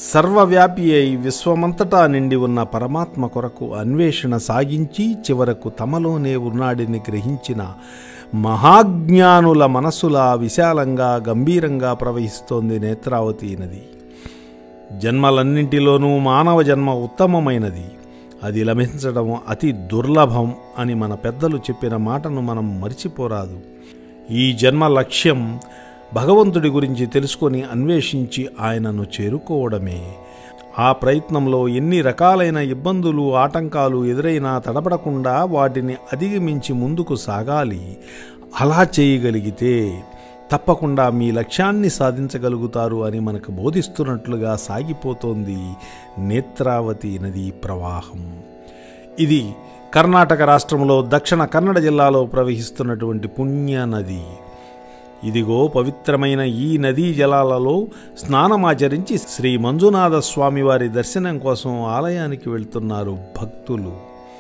సర్వవ్యాపి అయి విశ్వమంతటా నిండి ఉన్న పరమాత్మ కొరకు అన్వేషణ సాగించి చివరకు తమలోనే ఉన్నాడిని గ్రహించిన మహాజ్ఞానుల మనసులా విశాలంగా గంభీరంగా ప్రవహిస్తోంది నేత్రావతి నది జన్మలన్నింటిలోనూ మానవ జన్మ ఉత్తమమైనది అది లభించడం అతి దుర్లభం అని మన పెద్దలు చెప్పిన మాటను మనం మరిచిపోరాదు ఈ జన్మ లక్ష్యం భగవంతుడి గురించి తెలుసుకొని అన్వేషించి ఆయనను చేరుకోవడమే ఆ ప్రయత్నంలో ఎన్ని రకాలైన ఇబ్బందులు ఆటంకాలు ఎదురైనా తడబడకుండా వాటిని అధిగమించి ముందుకు సాగాలి అలా చేయగలిగితే తప్పకుండా మీ లక్ష్యాన్ని సాధించగలుగుతారు అని మనకు బోధిస్తున్నట్లుగా సాగిపోతోంది నేత్రావతి నదీ ప్రవాహం ఇది కర్ణాటక రాష్ట్రంలో దక్షిణ కన్నడ జిల్లాలో ప్రవహిస్తున్నటువంటి పుణ్య నది ఇదిగో పవిత్రమైన ఈ నదీ జలాలలో స్నానమాచరించి శ్రీ మంజునాథ స్వామివారి దర్శనం కోసం ఆలయానికి వెళ్తున్నారు భక్తులు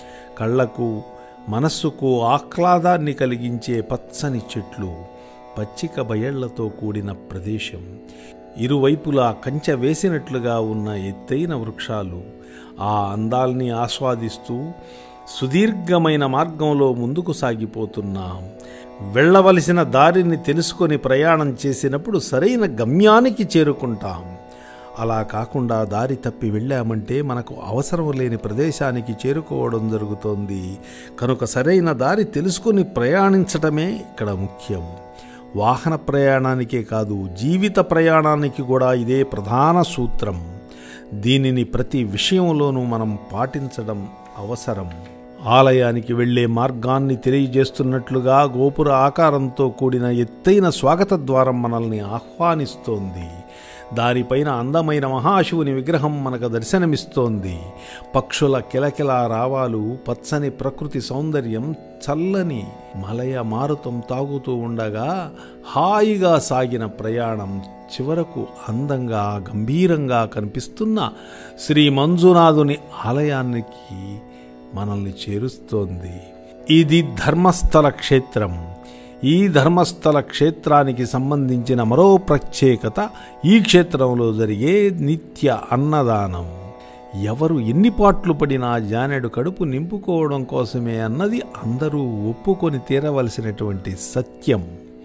కళ్ళకు మనస్సుకు ఆహ్లాదాన్ని కలిగించే పచ్చని చెట్లు పచ్చిక బయళ్లతో కూడిన ప్రదేశం ఇరువైపులా కంచె వేసినట్లుగా ఉన్న ఎత్తైన వృక్షాలు ఆ అందాల్ని ఆస్వాదిస్తూ సుదీర్ఘమైన మార్గంలో ముందుకు సాగిపోతున్నాం వెళ్ళవలసిన దారిని తెలుసుకొని ప్రయాణం చేసినప్పుడు సరైన గమ్యానికి చేరుకుంటాం అలా కాకుండా దారి తప్పి వెళ్ళామంటే మనకు అవసరం లేని ప్రదేశానికి చేరుకోవడం జరుగుతోంది కనుక సరైన దారి తెలుసుకొని ప్రయాణించటమే ఇక్కడ ముఖ్యం వాహన ప్రయాణానికే కాదు జీవిత ప్రయాణానికి కూడా ఇదే ప్రధాన సూత్రం దీనిని ప్రతి విషయంలోనూ మనం పాటించడం అవసరం ఆలయానికి వెళ్లే మార్గాన్ని తెలియజేస్తున్నట్లుగా గోపుర ఆకారంతో కూడిన ఎత్తైన స్వాగత ద్వారం మనల్ని ఆహ్వానిస్తోంది దానిపైన అందమైన మహాశివుని విగ్రహం మనకు దర్శనమిస్తోంది పక్షుల కిలకిల రావాలు పచ్చని ప్రకృతి సౌందర్యం చల్లని మలయ మారుతం తాగుతూ ఉండగా హాయిగా సాగిన ప్రయాణం చివరకు అందంగా గంభీరంగా కనిపిస్తున్న శ్రీ మంజునాథుని ఆలయానికి మనల్ని చేరుస్తోంది ఇది ధర్మస్థల క్షేత్రం ఈ ధర్మస్థల క్షేత్రానికి సంబంధించిన మరో ప్రత్యేకత ఈ క్షేత్రంలో జరిగే నిత్య అన్నదానం ఎవరు ఎన్ని పాట్లు పడినా జానెడు కడుపు నింపుకోవడం కోసమే అన్నది అందరూ ఒప్పుకొని తీరవలసినటువంటి సత్యం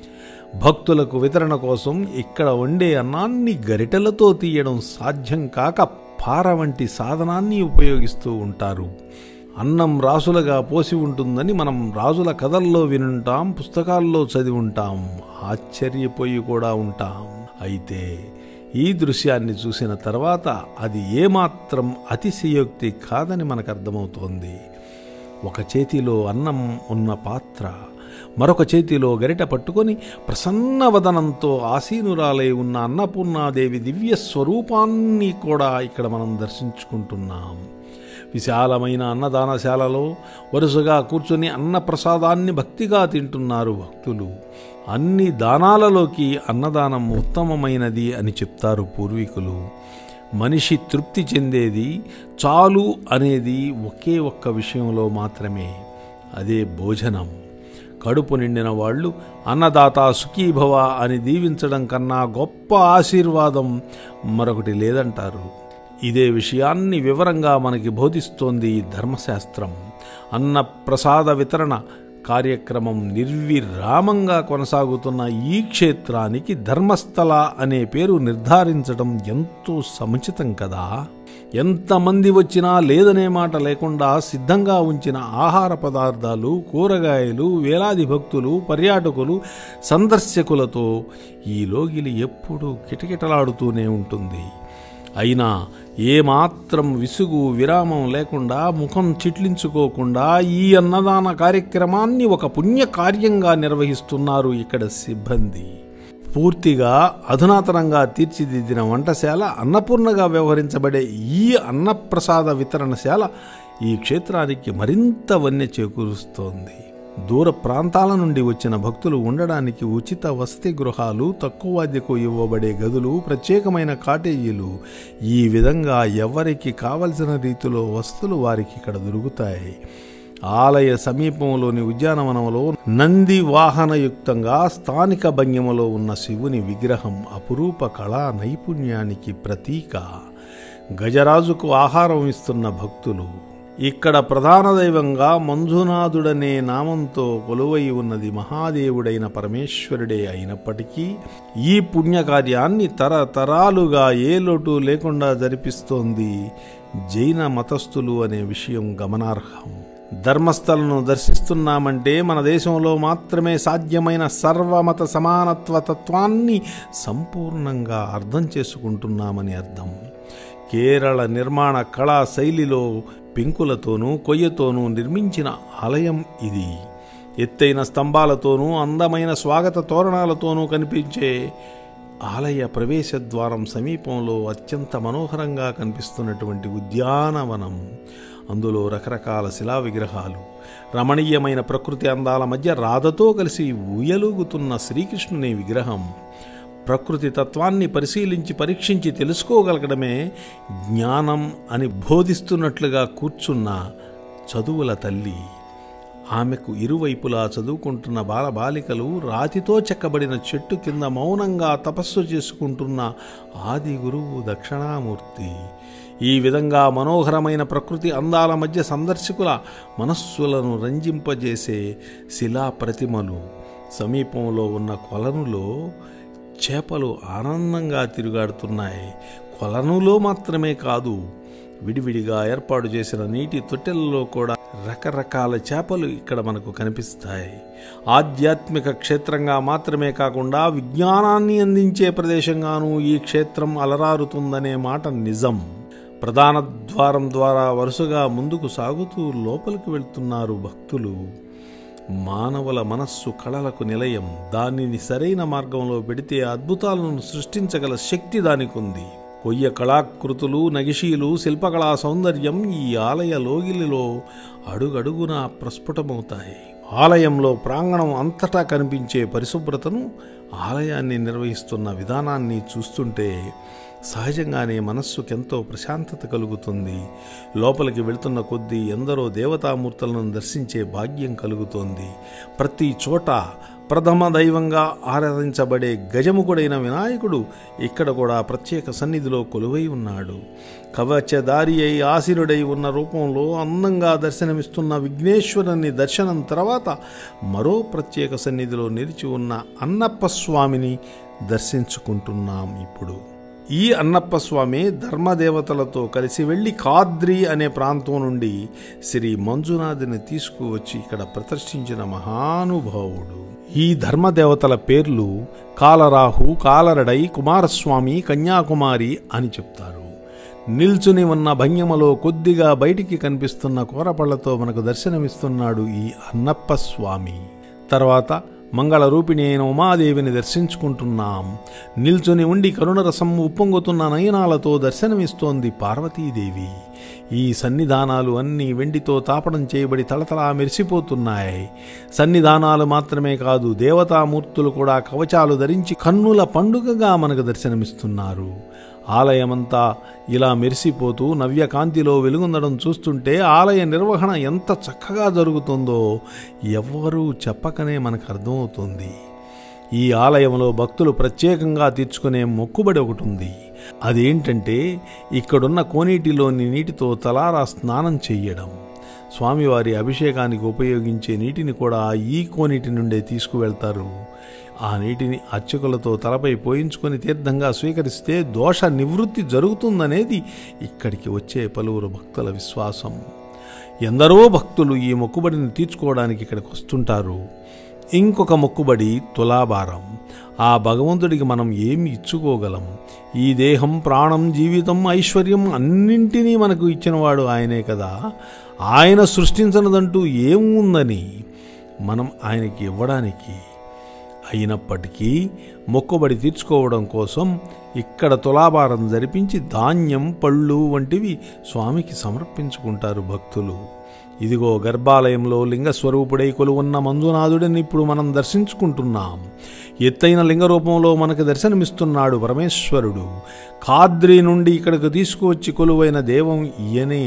భక్తులకు వితరణ కోసం ఇక్కడ వండే అన్నాన్ని గరిటెలతో తీయడం సాధ్యం కాక పార వంటి సాధనాన్ని ఉపయోగిస్తూ ఉంటారు అన్నం రాసులుగా పోసి ఉంటుందని మనం రాజుల కథల్లో వినుంటాం పుస్తకాల్లో చదివి ఉంటాం ఆశ్చర్యపోయి కూడా ఉంటాం అయితే ఈ దృశ్యాన్ని చూసిన తర్వాత అది ఏమాత్రం అతిశయోక్తి కాదని మనకు అర్థమవుతోంది ఒక చేతిలో అన్నం ఉన్న పాత్ర మరొక చేతిలో గరిట పట్టుకొని ప్రసన్నవదనంతో ఆసీనురాలై ఉన్న అన్నపూర్ణాదేవి దివ్య స్వరూపాన్ని కూడా ఇక్కడ మనం దర్శించుకుంటున్నాం విశాలమైన అన్నదానశాలలో వరుసగా కూర్చుని అన్నప్రసాదాన్ని భక్తిగా తింటున్నారు భక్తులు అన్ని దానాలలోకి అన్నదానం ఉత్తమమైనది అని చెప్తారు పూర్వీకులు మనిషి తృప్తి చెందేది చాలు అనేది ఒకే ఒక్క విషయంలో మాత్రమే అదే భోజనం కడుపు నిండిన వాళ్ళు అన్నదాత సుఖీభవ అని దీవించడం కన్నా గొప్ప ఆశీర్వాదం మరొకటి లేదంటారు ఇదే విషయాన్ని వివరంగా మనకి బోధిస్తోంది ఈ ధర్మశాస్త్రం అన్న ప్రసాద వితరణ కార్యక్రమం నిర్విరామంగా కొనసాగుతున్న ఈ క్షేత్రానికి ధర్మస్థల అనే పేరు నిర్ధారించడం ఎంతో సముచితం కదా ఎంతమంది వచ్చినా లేదనే మాట లేకుండా సిద్ధంగా ఉంచిన ఆహార పదార్థాలు కూరగాయలు వేలాది భక్తులు పర్యాటకులు సందర్శకులతో ఈ లోగిలి ఎప్పుడూ కిటకిటలాడుతూనే ఉంటుంది అయినా ఏమాత్రం విసుగు విరామం లేకుండా ముఖం చిట్లించుకోకుండా ఈ అన్నదాన కార్యక్రమాన్ని ఒక పుణ్యకార్యంగా నిర్వహిస్తున్నారు ఇక్కడ సిబ్బంది పూర్తిగా అధునాతనంగా తీర్చిదిద్దిన వంటశాల అన్నపూర్ణగా వ్యవహరించబడే ఈ అన్నప్రసాద వితరణశాల ఈ క్షేత్రానికి మరింత వన్నె చేకూరుస్తోంది దూర ప్రాంతాల నుండి వచ్చిన భక్తులు ఉండడానికి ఉచిత వసతి గృహాలు తక్కువ అద్దెకు ఇవ్వబడే గదులు ప్రత్యేకమైన కాటేజీలు ఈ విధంగా ఎవరికి కావలసిన రీతిలో వస్తువులు వారికి ఇక్కడ దొరుకుతాయి ఆలయ సమీపంలోని ఉద్యానవనంలో నంది వాహనయుక్తంగా స్థానిక భంగిమలో ఉన్న శివుని విగ్రహం అపురూప కళా నైపుణ్యానికి ప్రతీక గజరాజుకు ఆహారం ఇస్తున్న భక్తులు ఇక్కడ ప్రధాన దైవంగా మంజునాథుడనే నామంతో కొలువై ఉన్నది మహాదేవుడైన పరమేశ్వరుడే అయినప్పటికీ ఈ పుణ్యకార్యాన్ని తరతరాలుగా ఏ లోటు లేకుండా జరిపిస్తోంది జైన మతస్థులు అనే విషయం గమనార్హం ధర్మస్థలను దర్శిస్తున్నామంటే మన దేశంలో మాత్రమే సాధ్యమైన సర్వమత సమానత్వ తత్వాన్ని సంపూర్ణంగా అర్థం చేసుకుంటున్నామని అర్థం కేరళ నిర్మాణ కళా శైలిలో పెంకులతోనూ కొయ్యతోనూ నిర్మించిన ఆలయం ఇది ఎత్తైన స్తంభాలతోనూ అందమైన స్వాగత తోరణాలతోనూ కనిపించే ఆలయ ప్రవేశ ద్వారం సమీపంలో అత్యంత మనోహరంగా కనిపిస్తున్నటువంటి ఉద్యానవనం అందులో రకరకాల శిలా విగ్రహాలు రమణీయమైన ప్రకృతి అందాల మధ్య రాధతో కలిసి ఊయలూగుతున్న శ్రీకృష్ణుని విగ్రహం ప్రకృతి తత్వాన్ని పరిశీలించి పరీక్షించి తెలుసుకోగలగడమే జ్ఞానం అని బోధిస్తున్నట్లుగా కూర్చున్న చదువుల తల్లి ఆమెకు ఇరువైపులా చదువుకుంటున్న బాలబాలికలు రాతితో చెక్కబడిన చెట్టు కింద మౌనంగా తపస్సు చేసుకుంటున్న ఆది గురువు దక్షిణామూర్తి ఈ విధంగా మనోహరమైన ప్రకృతి అందాల మధ్య సందర్శకుల మనస్సులను రంజింపజేసే శిలా ప్రతిమలు సమీపంలో ఉన్న కొలనులో చేపలు ఆనందంగా తిరుగాడుతున్నాయి కొలనులో మాత్రమే కాదు విడివిడిగా ఏర్పాటు చేసిన నీటి తొట్టెలలో కూడా రకరకాల చేపలు ఇక్కడ మనకు కనిపిస్తాయి ఆధ్యాత్మిక క్షేత్రంగా మాత్రమే కాకుండా విజ్ఞానాన్ని అందించే ప్రదేశంగానూ ఈ క్షేత్రం అలరారుతుందనే మాట నిజం ప్రధాన ద్వారం ద్వారా వరుసగా ముందుకు సాగుతూ లోపలికి వెళ్తున్నారు భక్తులు మానవుల మనస్సు కళలకు నిలయం దానిని సరైన మార్గంలో పెడితే అద్భుతాలను సృష్టించగల శక్తి దానికి ఉంది కొయ్య కళాకృతులు నగిషీలు శిల్పకళా సౌందర్యం ఈ ఆలయ లోగిలిలో అడుగడుగునా ప్రస్ఫుటమవుతాయి ఆలయంలో ప్రాంగణం అంతటా కనిపించే పరిశుభ్రతను ఆలయాన్ని నిర్వహిస్తున్న విధానాన్ని చూస్తుంటే సహజంగానే మనస్సుకెంతో ప్రశాంతత కలుగుతుంది లోపలికి వెళ్తున్న కొద్దీ ఎందరో దేవతామూర్తులను దర్శించే భాగ్యం కలుగుతోంది ప్రతి చోట ప్రథమ దైవంగా ఆరాధించబడే గజముఖుడైన వినాయకుడు ఇక్కడ కూడా ప్రత్యేక సన్నిధిలో కొలువై ఉన్నాడు కవచదారి అయి ఆశీనుడై ఉన్న రూపంలో అందంగా దర్శనమిస్తున్న విఘ్నేశ్వరుని దర్శనం తర్వాత మరో ప్రత్యేక సన్నిధిలో నిలిచి ఉన్న అన్నప్ప స్వామిని దర్శించుకుంటున్నాం ఇప్పుడు ఈ అన్నప్ప స్వామి ధర్మదేవతలతో కలిసి వెళ్ళి కాద్రి అనే ప్రాంతం నుండి శ్రీ మంజునాథుని తీసుకువచ్చి ఇక్కడ ప్రదర్శించిన మహానుభావుడు ఈ ధర్మదేవతల పేర్లు కాలరాహు కాలరడై కుమారస్వామి కన్యాకుమారి అని చెప్తారు నిల్చుని ఉన్న భంగిమలో కొద్దిగా బయటికి కనిపిస్తున్న కూరపళ్లతో మనకు దర్శనమిస్తున్నాడు ఈ అన్నప్ప స్వామి తర్వాత మంగళరూపిణి అయిన ఉమాదేవిని దర్శించుకుంటున్నాం నిల్చుని ఉండి కరుణరసం ఉప్పొంగుతున్న నయనాలతో దర్శనమిస్తోంది పార్వతీదేవి ఈ సన్నిధానాలు అన్నీ వెండితో తాపడం చేయబడి తలతలా మెరిసిపోతున్నాయి సన్నిధానాలు మాత్రమే కాదు దేవతామూర్తులు కూడా కవచాలు ధరించి కన్నుల పండుగగా మనకు దర్శనమిస్తున్నారు ఆలయమంతా ఇలా మెరిసిపోతూ నవ్యకాంతిలో వెలుగొందడం చూస్తుంటే ఆలయ నిర్వహణ ఎంత చక్కగా జరుగుతుందో ఎవ్వరూ చెప్పకనే మనకు అర్థమవుతుంది ఈ ఆలయంలో భక్తులు ప్రత్యేకంగా తీర్చుకునే మొక్కుబడి ఒకటి ఉంది అదేంటంటే ఇక్కడున్న కోనీటిలోని నీటితో తలారా స్నానం చెయ్యడం స్వామివారి అభిషేకానికి ఉపయోగించే నీటిని కూడా ఈ కోనీటి నుండే తీసుకువెళ్తారు ఆ నీటిని అర్చకులతో తలపై పోయించుకొని తీర్థంగా స్వీకరిస్తే దోష నివృత్తి జరుగుతుందనేది ఇక్కడికి వచ్చే పలువురు భక్తుల విశ్వాసం ఎందరో భక్తులు ఈ మొక్కుబడిని తీర్చుకోవడానికి ఇక్కడికి వస్తుంటారు ఇంకొక మొక్కుబడి తులాభారం ఆ భగవంతుడికి మనం ఏమి ఇచ్చుకోగలం ఈ దేహం ప్రాణం జీవితం ఐశ్వర్యం అన్నింటినీ మనకు ఇచ్చినవాడు ఆయనే కదా ఆయన సృష్టించనదంటూ ఏముందని మనం ఆయనకి ఇవ్వడానికి అయినప్పటికీ మొక్కుబడి తీర్చుకోవడం కోసం ఇక్కడ తులాభారం జరిపించి ధాన్యం పళ్ళు వంటివి స్వామికి సమర్పించుకుంటారు భక్తులు ఇదిగో గర్భాలయంలో లింగస్వరూపుడై కొలువున్న మంజునాథుడిని ఇప్పుడు మనం దర్శించుకుంటున్నాం ఎత్తైన లింగ రూపంలో మనకు దర్శనమిస్తున్నాడు పరమేశ్వరుడు కాద్రి నుండి ఇక్కడికి తీసుకువచ్చి కొలువైన దేవం ఈయనే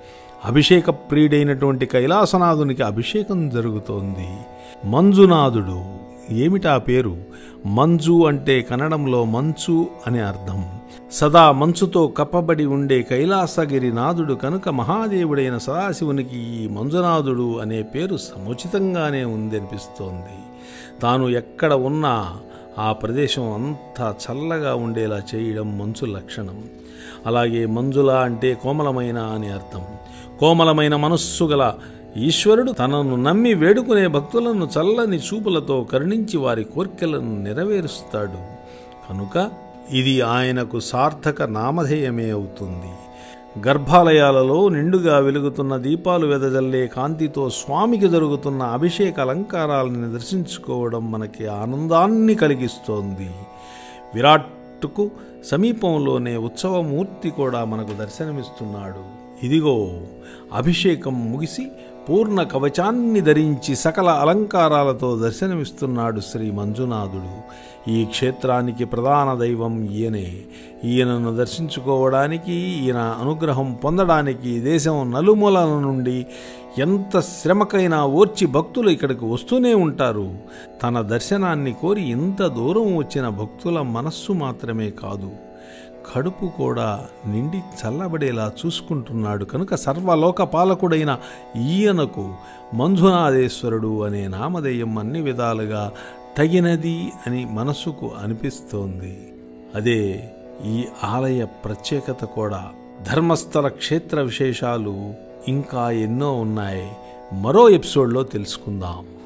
అభిషేక ప్రియుడైనటువంటి కైలాసనాథునికి అభిషేకం జరుగుతోంది మంజునాథుడు ఏమిటా పేరు మంజు అంటే కన్నడంలో మంచు అని అర్థం సదా మంచుతో కప్పబడి ఉండే కైలాసగిరి నాథుడు కనుక మహాదేవుడైన సదాశివునికి ఈ మంజునాథుడు అనే పేరు సముచితంగానే ఉందనిపిస్తోంది తాను ఎక్కడ ఉన్నా ఆ ప్రదేశం అంతా చల్లగా ఉండేలా చేయడం మంచు లక్షణం అలాగే మంజుల అంటే కోమలమైన అని అర్థం కోమలమైన మనస్సు గల ఈశ్వరుడు తనను నమ్మి వేడుకునే భక్తులను చల్లని చూపులతో కరుణించి వారి కోర్కెలను నెరవేరుస్తాడు కనుక ఇది ఆయనకు సార్థక నామధేయమే అవుతుంది గర్భాలయాలలో నిండుగా వెలుగుతున్న దీపాలు వెదజల్లే కాంతితో స్వామికి జరుగుతున్న అభిషేక అలంకారాలను దర్శించుకోవడం మనకి ఆనందాన్ని కలిగిస్తోంది విరాట్కు సమీపంలోనే ఉత్సవమూర్తి కూడా మనకు దర్శనమిస్తున్నాడు ఇదిగో అభిషేకం ముగిసి పూర్ణ కవచాన్ని ధరించి సకల అలంకారాలతో దర్శనమిస్తున్నాడు శ్రీ మంజునాథుడు ఈ క్షేత్రానికి ప్రధాన దైవం ఈయనే ఈయనను దర్శించుకోవడానికి ఈయన అనుగ్రహం పొందడానికి దేశం నలుమూలల నుండి ఎంత శ్రమకైనా ఓర్చి భక్తులు ఇక్కడికి వస్తూనే ఉంటారు తన దర్శనాన్ని కోరి ఇంత దూరం వచ్చిన భక్తుల మనస్సు మాత్రమే కాదు కడుపు కూడా నిండి చల్లబడేలా చూసుకుంటున్నాడు కనుక సర్వలోక పాలకుడైన ఈయనకు మంజునాథేశ్వరుడు అనే నామధేయం అన్ని విధాలుగా తగినది అని మనసుకు అనిపిస్తోంది అదే ఈ ఆలయ ప్రత్యేకత కూడా ధర్మస్థల క్షేత్ర విశేషాలు ఇంకా ఎన్నో ఉన్నాయి మరో ఎపిసోడ్లో తెలుసుకుందాం